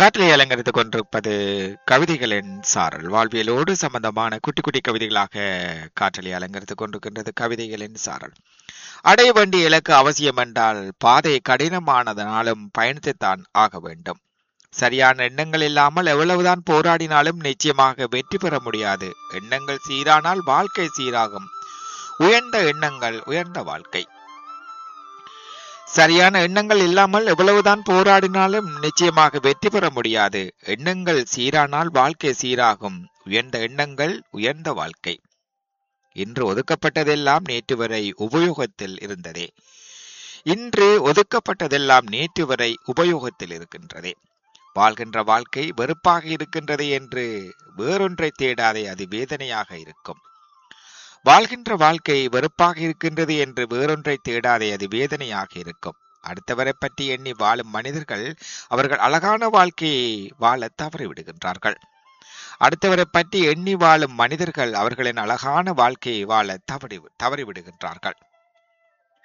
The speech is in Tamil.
காற்றலை அலங்கரித்துக் கொண்டிருப்பது கவிதைகளின் சாரல் வாழ்வியலோடு சம்பந்தமான குட்டி குட்டி கவிதைகளாக காற்றலை அலங்கரித்துக் கொண்டிருக்கின்றது கவிதைகளின் சாரல் அடைய வேண்டிய இலக்கு அவசியம் என்றால் பாதை கடினமானதனாலும் பயணித்துத்தான் ஆக வேண்டும் சரியான எண்ணங்கள் இல்லாமல் எவ்வளவுதான் போராடினாலும் நிச்சயமாக வெற்றி பெற முடியாது எண்ணங்கள் சீரானால் வாழ்க்கை சீராகும் உயர்ந்த எண்ணங்கள் உயர்ந்த வாழ்க்கை சரியான எண்ணங்கள் இல்லாமல் எவ்வளவுதான் போராடினாலும் நிச்சயமாக வெற்றி பெற முடியாது எண்ணங்கள் சீரானால் வாழ்க்கை சீராகும் உயர்ந்த எண்ணங்கள் உயர்ந்த வாழ்க்கை இன்று ஒதுக்கப்பட்டதெல்லாம் நேற்று வரை உபயோகத்தில் இருந்ததே இன்று ஒதுக்கப்பட்டதெல்லாம் நேற்று வரை உபயோகத்தில் இருக்கின்றதே வாழ்கின்ற வாழ்க்கை வெறுப்பாக இருக்கின்றது என்று வேறொன்றை தேடாதே அது வேதனையாக இருக்கும் வாழ்கின்ற வாழ்க்கை வெறுப்பாக இருக்கின்றது என்று வேறொன்றை தேடாதே அது வேதனையாக இருக்கும் அடுத்தவரை பற்றி எண்ணி வாழும் மனிதர்கள் அவர்கள் அழகான வாழ்க்கையை வாழ தவறிவிடுகின்றார்கள் அடுத்தவரை பற்றி எண்ணி வாழும் மனிதர்கள் அவர்களின் அழகான வாழ்க்கையை வாழ தவறி தவறிவிடுகின்றார்கள்